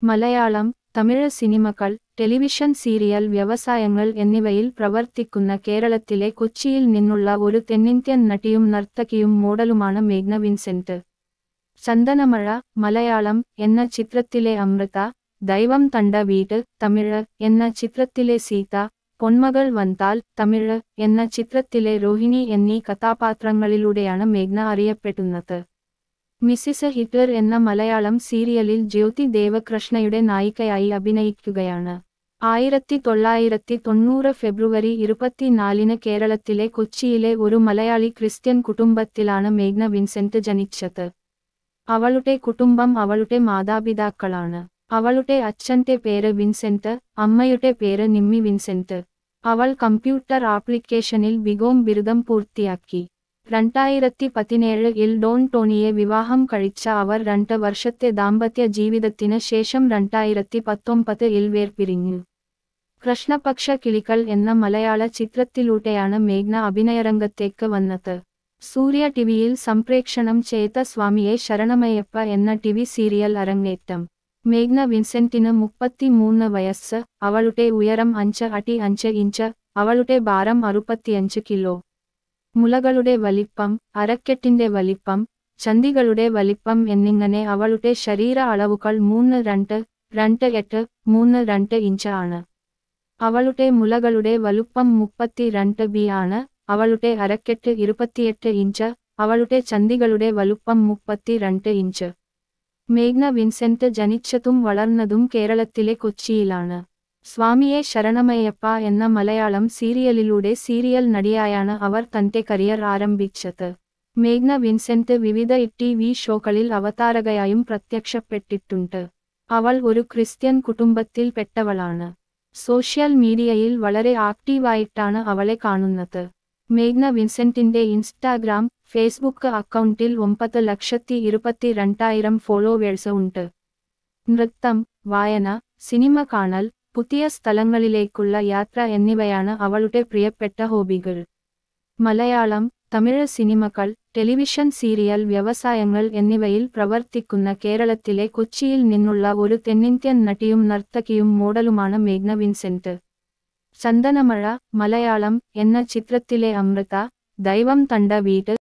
മലയാളം തമിഴ് സിനിമകൾ television serial വ്യവസായങ്ങൾ എന്നിവയിൽ പ്രവർത്തിക്കുന്ന കേരളത്തിലെ കൊച്ചിയിൽ നിന്നുള്ള ഒരു തെന്നിന്ത്യൻ നടിയും നർത്തകിയും മോഡലുമാണ് മേഘ്ന വിൻസെന്റ് ചന്ദനമഴ മലയാളം എന്ന ചിത്രത്തിലെ അമൃത ദൈവം തണ്ട വീട് തമിഴ് എന്ന ചിത്രത്തിലെ സീത പൊന്മകൾ വന്താൽ തമിഴ് എന്ന ചിത്രത്തിലെ രോഹിണി എന്നീ കഥാപാത്രങ്ങളിലൂടെയാണ് മേഘ്ന അറിയപ്പെടുന്നത് മിസിസ് ഹിറ്റ്ലർ എന്ന മലയാളം സീരിയലിൽ ജ്യോതി ദേവകൃഷ്ണയുടെ നായികയായി അഭിനയിക്കുകയാണ് ആയിരത്തി തൊള്ളായിരത്തി തൊണ്ണൂറ് ഫെബ്രുവരി ഇരുപത്തിനാലിന് കേരളത്തിലെ കൊച്ചിയിലെ ഒരു മലയാളി ക്രിസ്ത്യൻ കുടുംബത്തിലാണ് മേഘ്ന വിൻസെന്റ് ജനിച്ചത് അവളുടെ കുടുംബം അവളുടെ മാതാപിതാക്കളാണ് അവളുടെ അച്ഛന്റെ പേര് വിൻസെന്റ് അമ്മയുടെ പേര് നിമ്മി വിൻസെന്റ് അവൾ കമ്പ്യൂട്ടർ ആപ്ലിക്കേഷനിൽ ബികോം ബിരുദം പൂർത്തിയാക്കി രണ്ടായിരത്തി പതിനേഴിൽ ഡോൺ ടോണിയെ വിവാഹം കഴിച്ച അവർ രണ്ട് വർഷത്തെ ദാമ്പത്യ ജീവിതത്തിന് ശേഷം രണ്ടായിരത്തി പത്തൊമ്പതിൽ വേർപിരിഞ്ഞു കൃഷ്ണപക്ഷ കിളികൾ എന്ന മലയാള ചിത്രത്തിലൂടെയാണ് മേഘ്ന അഭിനയരംഗത്തേക്ക് വന്നത് സൂര്യ ടിവിയിൽ സംപ്രേക്ഷണം ചെയ്ത സ്വാമിയെ ശരണമയ്യപ്പ എന്ന ടിവി സീരിയൽ അരങ്ങേറ്റം മേഘ്ന വിൻസെന്റിന് മുപ്പത്തിമൂന്ന് വയസ്സ് അവളുടെ ഉയരം അഞ്ച് അടി അഞ്ച് ഇഞ്ച് അവളുടെ ഭാരം അറുപത്തിയഞ്ച് കിലോ മുലകളുടെ വലിപ്പം അരക്കെട്ടിന്റെ വലിപ്പം ചന്തികളുടെ വലിപ്പം എന്നിങ്ങനെ അവളുടെ ശരീര അളവുകൾ മൂന്ന് രണ്ട് രണ്ട് എട്ട് മൂന്ന് രണ്ട് ഇഞ്ച് ആണ് അവളുടെ മുലകളുടെ വലുപ്പം മുപ്പത്തി രണ്ട് ബി ആണ് അവളുടെ അരക്കെട്ട് ഇരുപത്തിയെട്ട് ഇഞ്ച് അവളുടെ ചന്തികളുടെ വലുപ്പം മുപ്പത്തി രണ്ട് ഇഞ്ച് മേഘ്ന വിൻസെന്റ് ജനിച്ചതും വളർന്നതും കേരളത്തിലെ കൊച്ചിയിലാണ് സ്വാമിയെ ശരണമയ്യപ്പ എന്ന മലയാളം സീരിയലിലൂടെ സീരിയൽ നടിയായാണ് അവർ തന്റെ കരിയർ ആരംഭിച്ചത് മേഘ്ന വിൻസെന്റ് വിവിധ ടി വി ഷോകളിൽ അവതാരകയായും പ്രത്യക്ഷപ്പെട്ടിട്ടുണ്ട് അവൾ ഒരു ക്രിസ്ത്യൻ കുടുംബത്തിൽ പെട്ടവളാണ് സോഷ്യൽ മീഡിയയിൽ വളരെ ആക്റ്റീവായിട്ടാണ് അവളെ കാണുന്നത് മേഘ്ന വിൻസെന്റിന്റെ ഇൻസ്റ്റാഗ്രാം ഫേസ്ബുക്ക് അക്കൗണ്ടിൽ ഒമ്പത് ലക്ഷത്തി ഇരുപത്തി രണ്ടായിരം ഫോളോവേഴ്സ് ഉണ്ട് നൃത്തം വായന സിനിമ കാണൽ പുതിയ സ്ഥലങ്ങളിലേക്കുള്ള യാത്ര എന്നിവയാണ് അവളുടെ പ്രിയപ്പെട്ട ഹോബികൾ മലയാളം തമിഴ് സിനിമകൾ ടെലിവിഷൻ സീരിയൽ വ്യവസായങ്ങൾ എന്നിവയിൽ പ്രവർത്തിക്കുന്ന കേരളത്തിലെ കൊച്ചിയിൽ നിന്നുള്ള ഒരു തെന്നിന്ത്യൻ നടിയും നർത്തകിയും മോഡലുമാണ് മേഘ്ന വിൻസെന്റ് ചന്ദനമഴ മലയാളം എന്ന ചിത്രത്തിലെ അമൃത ദൈവം തണ്ട വീട്